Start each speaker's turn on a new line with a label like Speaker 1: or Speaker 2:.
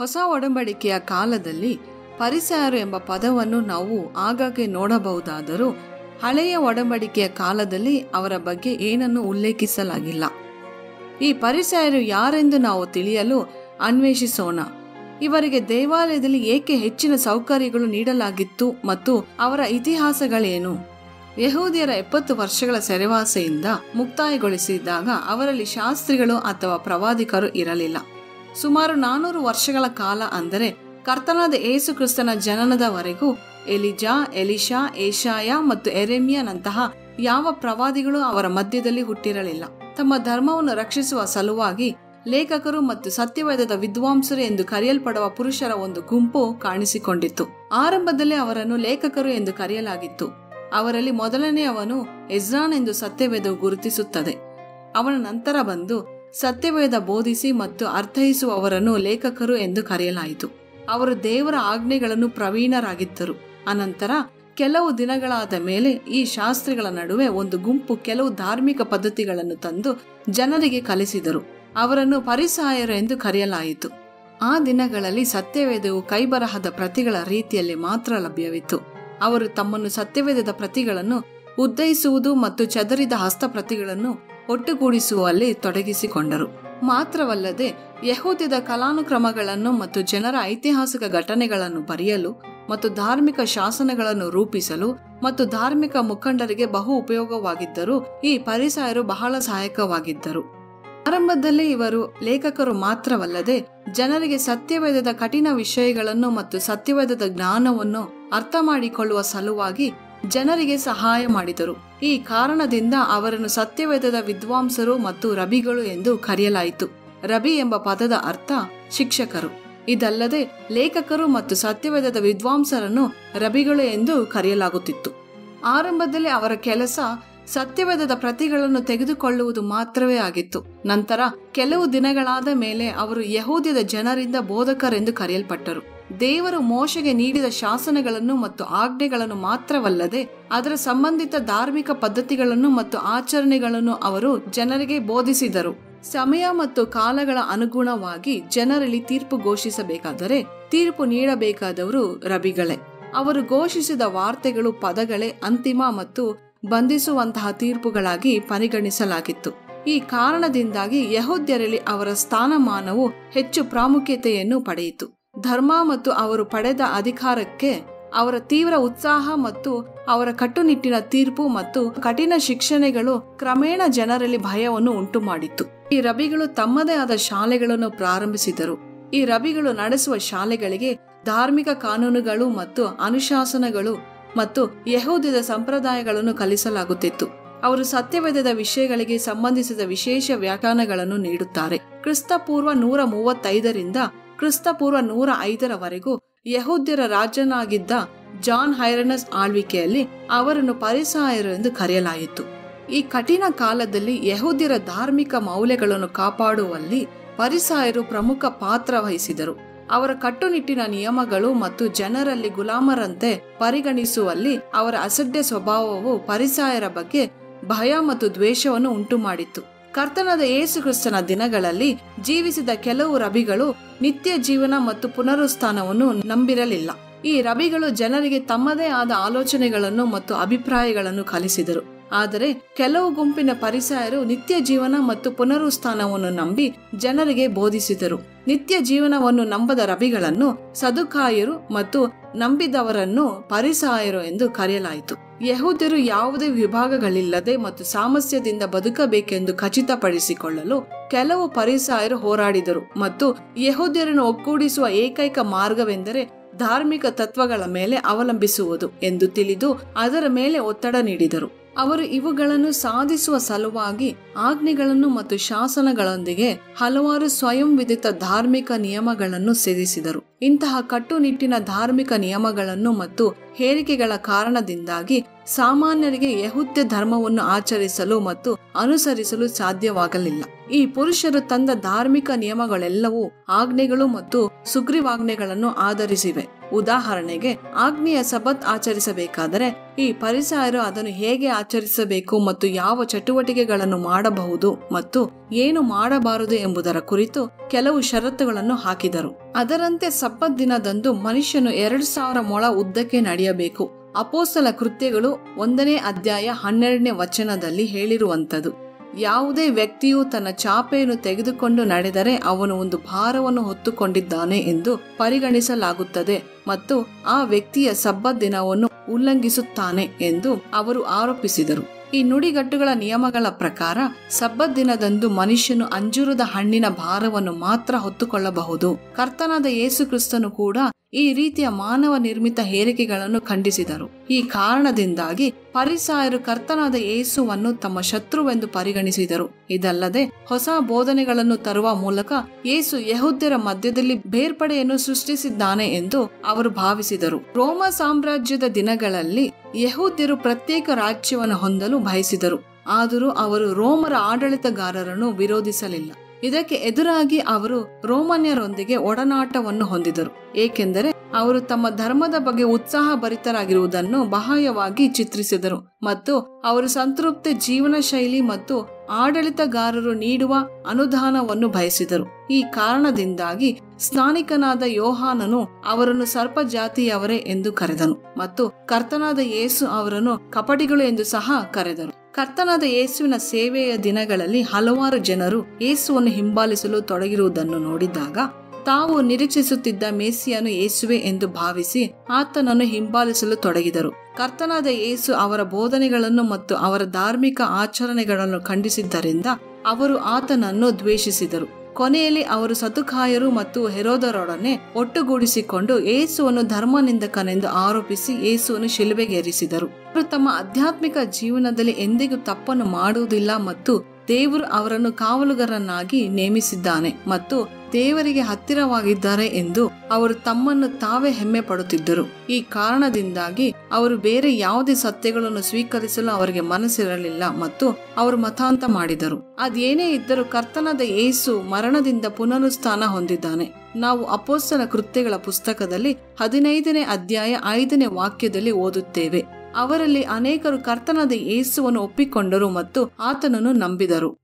Speaker 1: ಹೊಸ ಒಡಂಬಡಿಕೆಯ ಕಾಲದಲ್ಲಿ ಪರಿಸರ ಎಂಬ ಪದವನ್ನು ನಾವು ಆಗಾಗ್ಗೆ ನೋಡಬಹುದಾದರೂ ಹಳೆಯ ಒಡಂಬಡಿಕೆಯ ಕಾಲದಲ್ಲಿ ಅವರ ಬಗ್ಗೆ ಏನನ್ನು ಉಲ್ಲೇಖಿಸಲಾಗಿಲ್ಲ ಈ ಪರಿಸರರು ಯಾರೆಂದು ನಾವು ತಿಳಿಯಲು ಅನ್ವೇಷಿಸೋಣ ಇವರಿಗೆ ದೇವಾಲಯದಲ್ಲಿ ಏಕೆ ಹೆಚ್ಚಿನ ಸೌಕರ್ಯಗಳು ನೀಡಲಾಗಿತ್ತು ಮತ್ತು ಅವರ ಇತಿಹಾಸಗಳೇನು ಯಹೂದಿಯರ ಎಪ್ಪತ್ತು ವರ್ಷಗಳ ಸೆರೆವಾಸೆಯಿಂದ ಮುಕ್ತಾಯಗೊಳಿಸಿದಾಗ ಅವರಲ್ಲಿ ಶಾಸ್ತ್ರಿಗಳು ಅಥವಾ ಪ್ರವಾದಿಕರು ಇರಲಿಲ್ಲ ಸುಮಾರು ನಾನೂರು ವರ್ಷಗಳ ಕಾಲ ಅಂದರೆ ಕರ್ತನಾದ ಏಸು ಕ್ರಿಸ್ತನ ಜನನದವರೆಗೂ ಎಲಿಜಾ ಎಲಿಶಾ ಏಷಾಯ ಮತ್ತು ಎರೆಮಿಯನಂತಹ ಯಾವ ಪ್ರವಾದಿಗಳು ಅವರ ಮಧ್ಯದಲ್ಲಿ ಹುಟ್ಟಿರಲಿಲ್ಲ ತಮ್ಮ ಧರ್ಮವನ್ನು ರಕ್ಷಿಸುವ ಸಲುವಾಗಿ ಲೇಖಕರು ಮತ್ತು ಸತ್ಯವೇದದ ವಿದ್ವಾಂಸರು ಎಂದು ಕರೆಯಲ್ಪಡುವ ಪುರುಷರ ಒಂದು ಗುಂಪು ಕಾಣಿಸಿಕೊಂಡಿತ್ತು ಆರಂಭದಲ್ಲಿ ಅವರನ್ನು ಲೇಖಕರು ಎಂದು ಕರೆಯಲಾಗಿತ್ತು ಅವರಲ್ಲಿ ಮೊದಲನೆಯವನು ಎಜ್ರಾನ್ ಎಂದು ಸತ್ಯವೇದವು ಗುರುತಿಸುತ್ತದೆ ಅವನ ನಂತರ ಬಂದು ಸತ್ಯವೇದ ಬೋಧಿಸಿ ಮತ್ತು ಅರ್ಥೈಸುವವರನ್ನು ಲೇಖಕರು ಎಂದು ಕರೆಯಲಾಯಿತು ಅವರು ದೇವರ ಆಜ್ಞೆಗಳನ್ನು ಪ್ರವೀಣರಾಗಿದ್ದರು ಅನಂತರ ಕೆಲವು ದಿನಗಳಾದ ಮೇಲೆ ಈ ಶಾಸ್ತ್ರಿಗಳ ನಡುವೆ ಒಂದು ಗುಂಪು ಕೆಲವು ಧಾರ್ಮಿಕ ಪದ್ಧತಿಗಳನ್ನು ತಂದು ಜನರಿಗೆ ಕಲಿಸಿದರು ಅವರನ್ನು ಪರಿಸಾಯರು ಎಂದು ಕರೆಯಲಾಯಿತು ಆ ದಿನಗಳಲ್ಲಿ ಸತ್ಯವೇದವು ಕೈಬರಹದ ಪ್ರತಿಗಳ ರೀತಿಯಲ್ಲಿ ಮಾತ್ರ ಲಭ್ಯವಿತ್ತು ಅವರು ತಮ್ಮನ್ನು ಸತ್ಯವೇದದ ಪ್ರತಿಗಳನ್ನು ಉದ್ದಯಿಸುವುದು ಮತ್ತು ಚದರಿದ ಹಸ್ತಪ್ರತಿಗಳನ್ನು ಒಟ್ಟುಗೂಡಿಸುವಲ್ಲಿ ತೊಡಗಿಸಿಕೊಂಡರು ಮಾತ್ರವಲ್ಲದೆ ಯಹೂದ್ಯದ ಕಲಾನುಕ್ರಮಗಳನ್ನು ಮತ್ತು ಜನರ ಐತಿಹಾಸಿಕ ಘಟನೆಗಳನ್ನು ಬರೆಯಲು ಮತ್ತು ಧಾರ್ಮಿಕ ಶಾಸನಗಳನ್ನು ರೂಪಿಸಲು ಮತ್ತು ಧಾರ್ಮಿಕ ಮುಖಂಡರಿಗೆ ಬಹು ಉಪಯೋಗವಾಗಿದ್ದರು ಈ ಪರಿಸರರು ಬಹಳ ಸಹಾಯಕವಾಗಿದ್ದರು ಆರಂಭದಲ್ಲಿ ಇವರು ಲೇಖಕರು ಮಾತ್ರವಲ್ಲದೆ ಜನರಿಗೆ ಸತ್ಯವೇದದ ಕಠಿಣ ವಿಷಯಗಳನ್ನು ಮತ್ತು ಸತ್ಯವೇದದ ಜ್ಞಾನವನ್ನು ಅರ್ಥ ಮಾಡಿಕೊಳ್ಳುವ ಸಲುವಾಗಿ ಜನರಿಗೆ ಸಹಾಯ ಮಾಡಿದರು ಈ ಕಾರಣದಿಂದ ಅವರನ್ನು ಸತ್ಯವೇದದ ವಿದ್ವಾಂಸರು ಮತ್ತು ರಬಿಗಳು ಎಂದು ಕರೆಯಲಾಯಿತು ರಬಿ ಎಂಬ ಪದದ ಅರ್ಥ ಶಿಕ್ಷಕರು ಇದಲ್ಲದೆ ಲೇಖಕರು ಮತ್ತು ಸತ್ಯವೇದದ ವಿದ್ವಾಂಸರನ್ನು ರಬಿಗಳು ಎಂದು ಕರೆಯಲಾಗುತ್ತಿತ್ತು ಆರಂಭದಲ್ಲಿ ಅವರ ಕೆಲಸ ಸತ್ಯವೇದದ ಪ್ರತಿಗಳನ್ನು ತೆಗೆದುಕೊಳ್ಳುವುದು ಮಾತ್ರವೇ ಆಗಿತ್ತು ನಂತರ ಕೆಲವು ದಿನಗಳಾದ ಮೇಲೆ ಅವರು ಯಹೂದ್ಯದ ಜನರಿಂದ ಬೋಧಕರೆಂದು ಕರೆಯಲ್ಪಟ್ಟರು ದೇವರು ಮೋಶೆಗೆ ನೀಡಿದ ಶಾಸನಗಳನ್ನು ಮತ್ತು ಆಜ್ಞೆಗಳನ್ನು ಮಾತ್ರವಲ್ಲದೆ ಅದರ ಸಂಬಂಧಿತ ಧಾರ್ಮಿಕ ಪದ್ಧತಿಗಳನ್ನು ಮತ್ತು ಆಚರಣೆಗಳನ್ನು ಅವರು ಜನರಿಗೆ ಬೋಧಿಸಿದರು ಸಮಯ ಮತ್ತು ಕಾಲಗಳ ಅನುಗುಣವಾಗಿ ಜನರಲ್ಲಿ ತೀರ್ಪು ಘೋಷಿಸಬೇಕಾದರೆ ತೀರ್ಪು ನೀಡಬೇಕಾದವರು ರಬಿಗಳೇ ಅವರು ಘೋಷಿಸಿದ ವಾರ್ತೆಗಳು ಪದಗಳೇ ಅಂತಿಮ ಮತ್ತು ಬಂಧಿಸುವಂತಹ ತೀರ್ಪುಗಳಾಗಿ ಪರಿಗಣಿಸಲಾಗಿತ್ತು ಈ ಕಾರಣದಿಂದಾಗಿ ಯಹೋದ್ಯರಲ್ಲಿ ಅವರ ಸ್ಥಾನಮಾನವು ಹೆಚ್ಚು ಪ್ರಾಮುಖ್ಯತೆಯನ್ನು ಪಡೆಯಿತು ಧರ್ಮ ಮತ್ತು ಅವರು ಪಡೆದ ಅಧಿಕಾರಕ್ಕೆ ಅವರ ತೀವ್ರ ಉತ್ಸಾಹ ಮತ್ತು ಅವರ ಕಟ್ಟುನಿಟ್ಟಿನ ತೀರ್ಪು ಮತ್ತು ಕಠಿಣ ಶಿಕ್ಷಣೆಗಳು ಕ್ರಮೇಣ ಜನರಲ್ಲಿ ಭಯವನ್ನು ಉಂಟು ಮಾಡಿತ್ತು ಈ ರಬಿಗಳು ತಮ್ಮದೇ ಆದ ಶಾಲೆಗಳನ್ನು ಪ್ರಾರಂಭಿಸಿದರು ಈ ರಬಿಗಳು ನಡೆಸುವ ಶಾಲೆಗಳಿಗೆ ಧಾರ್ಮಿಕ ಕಾನೂನುಗಳು ಮತ್ತು ಅನುಶಾಸನಗಳು ಮತ್ತು ಯಹೂದ್ಯದ ಸಂಪ್ರದಾಯಗಳನ್ನು ಕಲಿಸಲಾಗುತ್ತಿತ್ತು ಅವರು ಸತ್ಯವೇದದ ವಿಷಯಗಳಿಗೆ ಸಂಬಂಧಿಸಿದ ವಿಶೇಷ ವ್ಯಾಖ್ಯಾನಗಳನ್ನು ನೀಡುತ್ತಾರೆ ಕ್ರಿಸ್ತಪೂರ್ವ ನೂರ ಮೂವತ್ತೈದರಿಂದ ಕ್ರಿಸ್ತಪೂರ್ವ ನೂರ ಐದರವರೆಗೂ ಯಹೂದ್ಯರ ರಾಜನಾಗಿದ್ದ ಜಾನ್ ಹೈರನಸ್ ಆಳ್ವಿಕೆಯಲ್ಲಿ ಅವರನ್ನು ಪರಿಸಾಯರು ಎಂದು ಕರೆಯಲಾಯಿತು ಈ ಕಠಿಣ ಕಾಲದಲ್ಲಿ ಯಹೂದ್ಯರ ಧಾರ್ಮಿಕ ಮೌಲ್ಯಗಳನ್ನು ಕಾಪಾಡುವಲ್ಲಿ ಪರಿಸಾಯರು ಪ್ರಮುಖ ಪಾತ್ರ ವಹಿಸಿದರು ಅವರ ಕಟ್ಟುನಿಟ್ಟಿನ ನಿಯಮಗಳು ಮತ್ತು ಜನರಲ್ಲಿ ಗುಲಾಮರಂತೆ ಪರಿಗಣಿಸುವಲ್ಲಿ ಅವರ ಅಸಡ್ಡೆ ಸ್ವಭಾವವು ಪರಿಸಾಯರ ಬಗ್ಗೆ ಭಯ ಮತ್ತು ದ್ವೇಷವನ್ನು ಉಂಟು ಮಾಡಿತ್ತು ಕರ್ತನಾದ ಯೇಸು ಕ್ರಿಸ್ತನ ದಿನಗಳಲ್ಲಿ ಜೀವಿಸಿದ ಕೆಲವು ರಬಿಗಳು ನಿತ್ಯ ಜೀವನ ಮತ್ತು ಪುನರುತ್ಥಾನವನ್ನು ನಂಬಿರಲಿಲ್ಲ ಈ ರಬಿಗಳು ಜನರಿಗೆ ತಮ್ಮದೇ ಆದ ಆಲೋಚನೆಗಳನ್ನು ಮತ್ತು ಅಭಿಪ್ರಾಯಗಳನ್ನು ಕಲಿಸಿದರು ಆದರೆ ಕೆಲವು ಗುಂಪಿನ ಪರಿಸಾಯರು ನಿತ್ಯ ಜೀವನ ಮತ್ತು ಪುನರುತ್ಥಾನವನ್ನು ನಂಬಿ ಜನರಿಗೆ ಬೋಧಿಸಿದರು ನಿತ್ಯ ಜೀವನವನ್ನು ನಂಬದ ರಬಿಗಳನ್ನು ಸದುಕಾಯರು ಮತ್ತು ನಂಬಿದವರನ್ನು ಪರಿಸಾಯರು ಎಂದು ಕರೆಯಲಾಯಿತು ಯಹೂದ್ಯರು ಯಾವುದೇ ವಿಭಾಗಗಳಿಲ್ಲದೆ ಮತ್ತು ಸಾಮಸ್ಯದಿಂದ ಬದುಕಬೇಕೆಂದು ಖಚಿತಪಡಿಸಿಕೊಳ್ಳಲು ಕೆಲವು ಪರಿಸಾಯರು ಹೋರಾಡಿದರು ಮತ್ತು ಯಹೂದ್ಯರನ್ನು ಒಗ್ಗೂಡಿಸುವ ಏಕೈಕ ಮಾರ್ಗವೆಂದರೆ ಧಾರ್ಮಿಕ ತತ್ವಗಳ ಮೇಲೆ ಅವಲಂಬಿಸುವುದು ಎಂದು ತಿಳಿದು ಅದರ ಮೇಲೆ ಒತ್ತಡ ನೀಡಿದರು ಅವರು ಇವುಗಳನ್ನು ಸಾಧಿಸುವ ಸಲುವಾಗಿ ಆಜ್ಞೆಗಳನ್ನು ಮತ್ತು ಶಾಸನಗಳೊಂದಿಗೆ ಹಲವಾರು ಸ್ವಯಂ ವಿಧಿತ ಧಾರ್ಮಿಕ ನಿಯಮಗಳನ್ನು ಸೇರಿಸಿದರು ಇಂತಹ ಕಟ್ಟುನಿಟ್ಟಿನ ಧಾರ್ಮಿಕ ನಿಯಮಗಳನ್ನು ಮತ್ತು ಹೇರಿಕೆಗಳ ಕಾರಣದಿಂದಾಗಿ ಸಾಮಾನ್ಯರಿಗೆ ಯಹುದ್ಯ ಧರ್ಮವನ್ನು ಆಚರಿಸಲು ಮತ್ತು ಅನುಸರಿಸಲು ಸಾಧ್ಯವಾಗಲಿಲ್ಲ ಈ ಪುರುಷರು ತಂದ ಧಾರ್ಮಿಕ ನಿಯಮಗಳೆಲ್ಲವೂ ಆಜ್ಞೆಗಳು ಮತ್ತು ಸುಗ್ರೀವಾಜ್ಞೆಗಳನ್ನು ಆಧರಿಸಿವೆ ಉದಾಹರಣೆಗೆ ಆಜ್ಞೆಯ ಸಬತ್ ಆಚರಿಸಬೇಕಾದರೆ ಈ ಪರಿಸಾಯರು ಅದನ್ನು ಹೇಗೆ ಆಚರಿಸಬೇಕು ಮತ್ತು ಯಾವ ಚಟುವಟಿಕೆಗಳನ್ನು ಮಾಡಬಹುದು ಮತ್ತು ಏನು ಮಾಡಬಾರದು ಎಂಬುದರ ಕುರಿತು ಕೆಲವು ಷರತ್ತುಗಳನ್ನು ಹಾಕಿದರು ಅದರಂತೆ ಸಬ್ಬತ್ ದಿನದಂದು ಮನುಷ್ಯನು ಎರಡು ಸಾವಿರ ಮೊಳ ಉದ್ದಕ್ಕೆ ನಡೆಯಬೇಕು ಅಪೋಸ್ತಲ ಕೃತ್ಯಗಳು ಒಂದನೇ ಅಧ್ಯಾಯ ಹನ್ನೆರಡನೇ ವಚನದಲ್ಲಿ ಹೇಳಿರುವಂತದು ಯಾವುದೇ ವ್ಯಕ್ತಿಯು ತನ್ನ ಚಾಪೆಯನ್ನು ತೆಗೆದುಕೊಂಡು ನಡೆದರೆ ಅವನು ಒಂದು ಭಾರವನ್ನು ಹೊತ್ತುಕೊಂಡಿದ್ದಾನೆ ಎಂದು ಪರಿಗಣಿಸಲಾಗುತ್ತದೆ ಮತ್ತು ಆ ವ್ಯಕ್ತಿಯ ಸಬ್ಬತ್ ದಿನವನ್ನು ಉಲ್ಲಂಘಿಸುತ್ತಾನೆ ಎಂದು ಅವರು ಆರೋಪಿಸಿದರು ಈ ನುಡಿಗಟ್ಟುಗಳ ನಿಯಮಗಳ ಪ್ರಕಾರ ಸಬ್ಬತ್ ದಿನದಂದು ಮನುಷ್ಯನು ಅಂಜೂರದ ಹಣ್ಣಿನ ಭಾರವನ್ನು ಮಾತ್ರ ಹೊತ್ತುಕೊಳ್ಳಬಹುದು ಕರ್ತನಾದ ಯೇಸು ಕ್ರಿಸ್ತನು ಕೂಡ ಈ ರೀತಿಯ ಮಾನವ ನಿರ್ಮಿತ ಹೇರಿಕೆಗಳನ್ನು ಖಂಡಿಸಿದರು ಈ ಕಾರಣದಿಂದಾಗಿ ಪರಿಸಾಯರು ಕರ್ತನಾದ ಯೇಸುವನ್ನು ತಮ್ಮ ಶತ್ರುವೆಂದು ಪರಿಗಣಿಸಿದರು ಇದಲ್ಲದೆ ಹೊಸ ಬೋಧನೆಗಳನ್ನು ತರುವ ಮೂಲಕ ಯೇಸು ಯಹುದ್ಯರ ಮಧ್ಯದಲ್ಲಿ ಬೇರ್ಪಡೆಯನ್ನು ಸೃಷ್ಟಿಸಿದ್ದಾನೆ ಎಂದು ಅವರು ಭಾವಿಸಿದರು ರೋಮ ಸಾಮ್ರಾಜ್ಯದ ದಿನಗಳಲ್ಲಿ ಯಹೂದ್ಯರು ಪ್ರತ್ಯೇಕ ರಾಜ್ಯವನ್ನು ಹೊಂದಲು ಬಯಸಿದರು ಆದರೂ ಅವರು ರೋಮರ ಆಡಳಿತಗಾರರನ್ನು ವಿರೋಧಿಸಲಿಲ್ಲ ಇದಕ್ಕೆ ಎದುರಾಗಿ ಅವರು ರೋಮನ್ಯರೊಂದಿಗೆ ಒಡನಾಟವನ್ನು ಹೊಂದಿದರು ಏಕೆಂದರೆ ಅವರು ತಮ್ಮ ಧರ್ಮದ ಬಗ್ಗೆ ಉತ್ಸಾಹ ಭರಿತರಾಗಿರುವುದನ್ನು ಬಾಹ್ಯವಾಗಿ ಚಿತ್ರಿಸಿದರು ಮತ್ತು ಅವರು ಸಂತೃಪ್ತಿ ಜೀವನ ಶೈಲಿ ಮತ್ತು ಆಡಳಿತಗಾರರು ನೀಡುವ ಅನುದಾನವನ್ನು ಬಯಸಿದರು ಈ ಕಾರಣದಿಂದಾಗಿ ಸ್ನಾನಿಕನಾದ ಯೋಹಾನನು ಅವರನ್ನು ಸರ್ಪ ಜಾತಿಯವರೇ ಎಂದು ಕರೆದನು ಮತ್ತು ಕರ್ತನಾದ ಯೇಸು ಅವರನ್ನು ಕಪಟಿಗಳು ಎಂದು ಸಹ ಕರೆದರು ಕರ್ತನಾದ ಯೇಸುವಿನ ಸೇವೆಯ ದಿನಗಳಲ್ಲಿ ಹಲವಾರು ಜನರು ಯೇಸುವನ್ನು ಹಿಂಬಾಲಿಸಲು ತೊಡಗಿರುವುದನ್ನು ನೋಡಿದಾಗ ತಾವು ನಿರೀಕ್ಷಿಸುತ್ತಿದ್ದ ಮೇಸಿಯನು ಯೇಸುವೆ ಎಂದು ಭಾವಿಸಿ ಆತನನ್ನು ಹಿಂಬಾಲಿಸಲು ತೊಡಗಿದರು ಕರ್ತನಾದ ಯೇಸು ಅವರ ಬೋಧನೆಗಳನ್ನು ಮತ್ತು ಅವರ ಧಾರ್ಮಿಕ ಆಚರಣೆಗಳನ್ನು ಖಂಡಿಸಿದ್ದರಿಂದ ಅವರು ಆತನನ್ನು ದ್ವೇಷಿಸಿದರು ಕೊನೆಯಲ್ಲಿ ಅವರು ಸತುಕಾಯರು ಮತ್ತು ಹೆರೋದರೊಡನೆ ಒಟ್ಟುಗೂಡಿಸಿಕೊಂಡು ಏಸುವನ್ನು ಧರ್ಮನಿಂದಕನೆಂದು ಆರೋಪಿಸಿ ಏಸುವನ್ನು ಶಿಲುಬೆಗೇರಿಸಿದರು ಅವರು ತಮ್ಮ ಆಧ್ಯಾತ್ಮಿಕ ಜೀವನದಲ್ಲಿ ಎಂದಿಗೂ ತಪ್ಪನ್ನು ಮಾಡುವುದಿಲ್ಲ ಮತ್ತು ದೇವರು ಅವರನ್ನು ಕಾವಲುಗಾರನಾಗಿ ನೇಮಿಸಿದ್ದಾನೆ ಮತ್ತು ದೇವರಿಗೆ ಹತ್ತಿರವಾಗಿದ್ದಾರೆ ಎಂದು ಅವರು ತಮ್ಮನ್ನು ತಾವೇ ಹೆಮ್ಮೆ ಪಡುತ್ತಿದ್ದರು ಈ ಕಾರಣದಿಂದಾಗಿ ಅವರು ಬೇರೆ ಯಾವುದೇ ಸತ್ಯಗಳನ್ನು ಸ್ವೀಕರಿಸಲು ಅವರಿಗೆ ಮನಸ್ಸಿರಲಿಲ್ಲ ಮತ್ತು ಅವರು ಮತಾಂತ ಮಾಡಿದರು ಅದೇನೇ ಇದ್ದರೂ ಕರ್ತನಾದ ಏಸು ಮರಣದಿಂದ ಪುನರುತ್ಥಾನ ಹೊಂದಿದ್ದಾನೆ ನಾವು ಅಪೋಸ್ತಲ ಕೃತ್ಯಗಳ ಪುಸ್ತಕದಲ್ಲಿ ಹದಿನೈದನೇ ಅಧ್ಯಾಯ ಐದನೇ ವಾಕ್ಯದಲ್ಲಿ ಓದುತ್ತೇವೆ ಅವರಲ್ಲಿ ಅನೇಕರು ಕರ್ತನಾದ ಯೇಸುವನ್ನು ಒಪ್ಪಿಕೊಂಡರು ಮತ್ತು ಆತನನ್ನು ನಂಬಿದರು